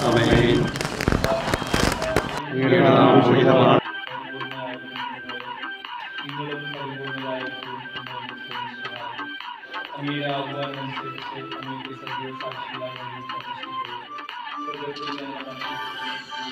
ആമേൻ അങ്ങയുടെ നാമം ഉചിതമാണ് നിങ്ങളും പരിപൂർണരായിരിക്കും അങ്ങയുടെ ആഹ്വാനമനുസരിച്ച് അങ്ങയുടെ സജീവ സാക്ഷികളായി ഞങ്ങൾ പ്രതിഷ്ഠിക്കുന്നു. സ്വർഗ്ഗത്തിൽ നിന്ന്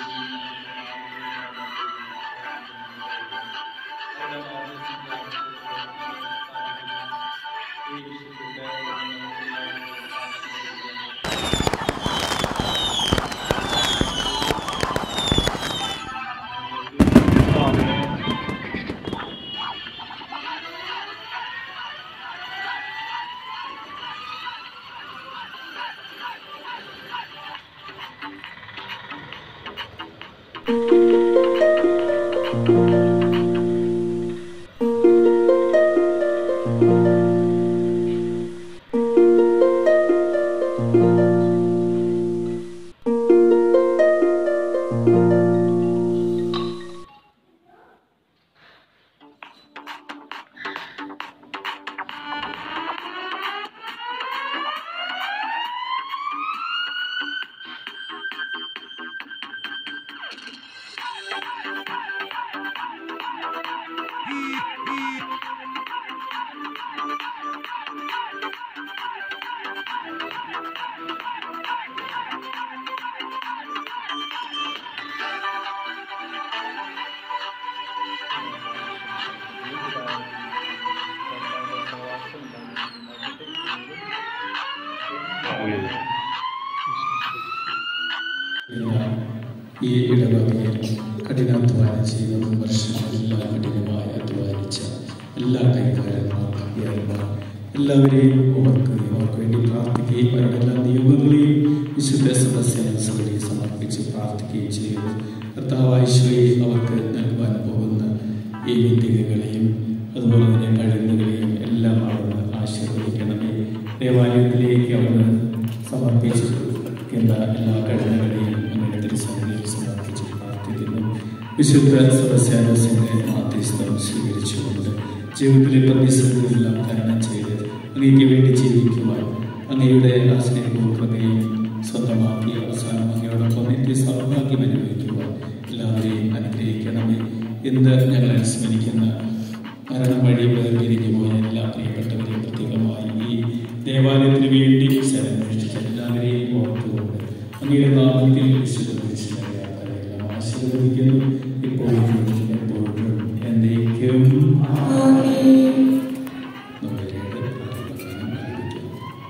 ഈ ഇടവകയിൽ കഠിനാധ്വാനം ചെയ്ത വർഷങ്ങളെല്ലാം കഠിനമായി അധ്വാനിച്ച എല്ലാ കൈകാരന്മാർക്കും അധ്യാപകർ എല്ലാവരെയും ഓർക്കുകയും അവർക്ക് വേണ്ടി പ്രാർത്ഥിക്കുകയും അവരുടെ എല്ലാ നിയമങ്ങളെയും വിശുദ്ധ സദസ്യാനുസരി സമർപ്പിച്ച് പ്രാർത്ഥിക്കുകയും ചെയ്യുന്നു കർത്താവാശ്വയെ അവർക്ക് നൽകുവാൻ പോകുന്ന ഈ വിദ്യകളെയും അതുപോലെ തന്നെ കഴിവുകളെയും എല്ലാം അവിടുന്ന് ആശീർവദിക്കണമേ ദേവാലയത്തിലേക്ക് അവിടുന്ന് സമർപ്പിച്ചിരിക്കുന്ന എല്ലാ കഴിവുകളെയും നമ്മുടെ തിരുസന്നിധിയിൽ സമർപ്പിച്ച് പ്രാർത്ഥിക്കുന്നു വിശുദ്ധ സദസ്യാലോചനയെ മാധ്യസ്ഥം സ്വീകരിച്ചുകൊണ്ട് ജീവിതത്തിലെ പ്രതിസന്ധികളെല്ലാം തരണം ചെയ്ത് അങ്ങേക്ക് വേണ്ടി ജീവിക്കുവാൻ അങ്ങയുടെ ആ സ്നേഹവും കൃപയും സ്വന്തമാക്കി അവസാനം അങ്ങയോടൊപ്പം നിത്യ സൗഭാഗ്യം അനുഭവിക്കുവാൻ എല്ലാവരെയും അനുഗ്രഹിക്കണമേ ഇന്ന് ഞങ്ങൾ അനുസ്മരിക്കുന്ന മരണം വഴി വേർപിരിഞ്ഞു പോയ എല്ലാ പ്രിയപ്പെട്ടവരെയും പ്രത്യേകമായി ഈ ദേവാലയത്തിന് വേണ്ടി സേവനമനുഷ്ഠിച്ച എല്ലാവരെയും ഓർത്തുകൊണ്ട് അങ്ങയുടെ നാമത്തിൽ വിശുദ്ധ പുരുഷനെല്ലാം ആശീർവദിക്കുന്നു ഇപ്പോഴും എപ്പോഴും എന്നേക്കും നമ്മുടെ പ്രാർത്ഥന ആരംഭിക്കുന്നു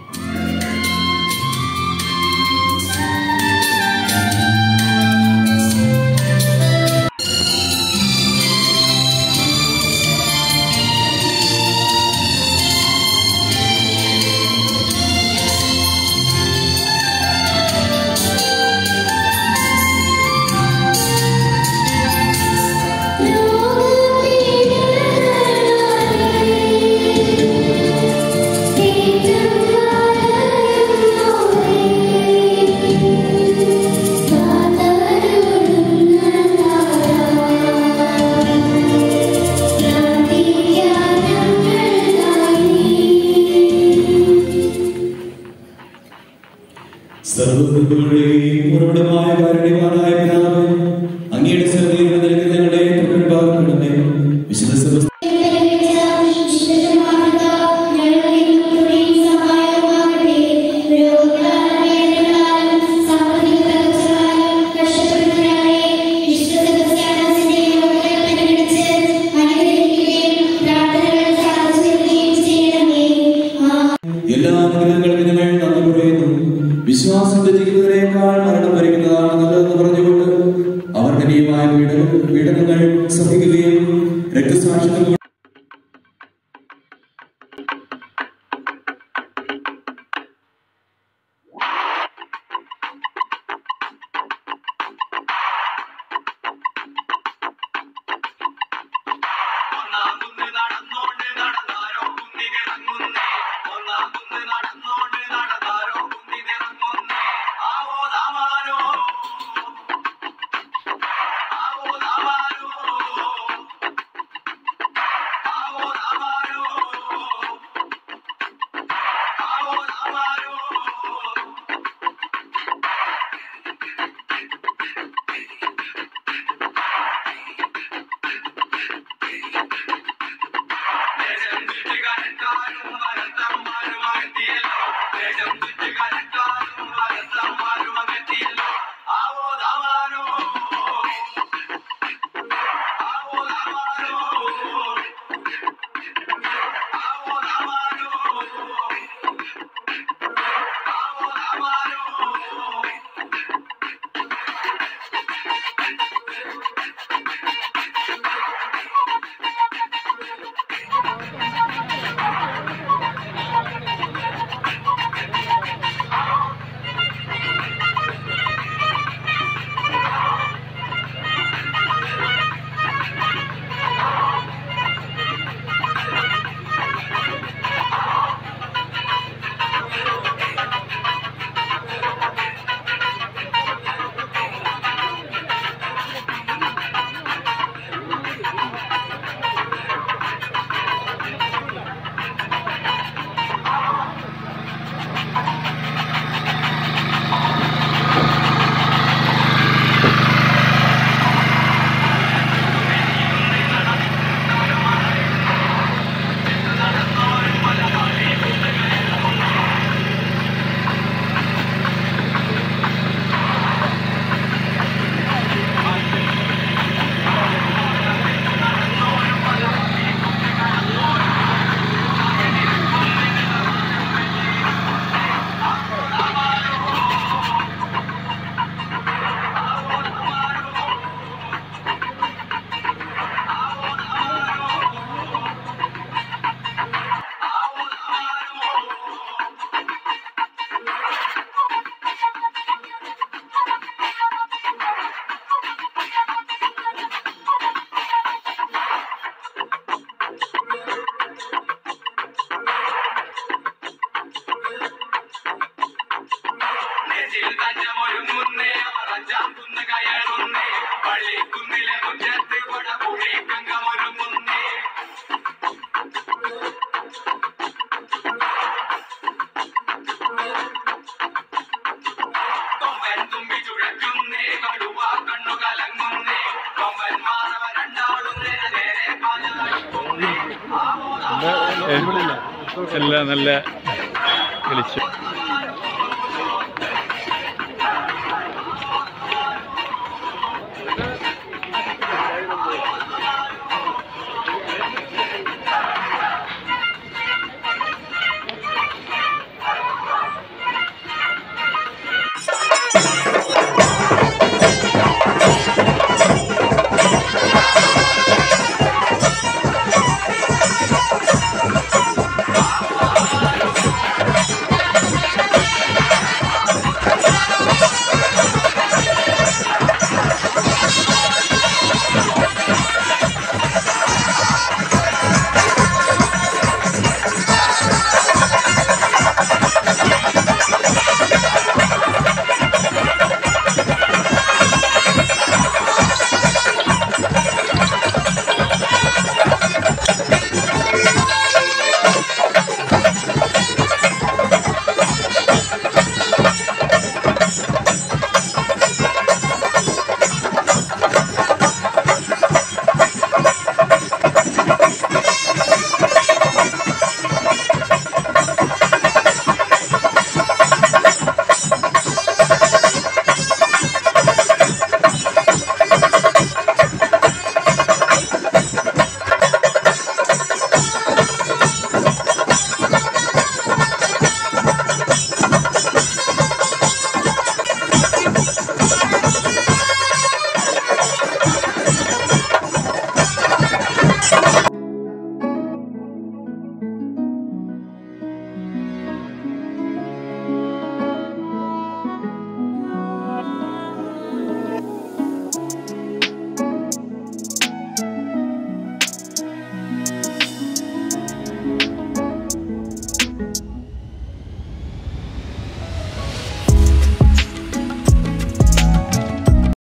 സർവ്വതുകളുടെയും ഉറവിടമായ കാരുണ്യവാനായ പിതാവേ, അങ്ങയുടെ ശ്രദ്ധയിൽ നിനക്ക് ഞങ്ങളെ തൊഴിൽഭാഗപ്പെടുന്നേ വിശുദ്ധ സഭ എല്ലാ അനുഗ്രഹങ്ങൾക്കും ഞങ്ങൾ നന്ദി പറയുന്നു വിശ്വാസത്തിന്റെ ജീവിതത്തിനേക്കാൾ മരണം വരിക്കുന്നതാണ് നല്ലതെന്ന് പറഞ്ഞുകൊണ്ട് അവർ ധനീയമായ പീഡകൾ വള്ളിക്കുന്നിലെ മുറ്റത്ത് കൊട പുഴയ്ക്കങ്ങമൊരുങ്ങുന്നേ കൊമ്പൻ തുമ്പി ചുഴറ്റുന്നേ കടുവ കണ്ണു കലങ്ങുന്നേ കൊമ്പൻ മാറവ രണ്ടാളും നേരെ നേരെ പാഞ്ഞതായി എല്ലാം നല്ല കളിച്ചു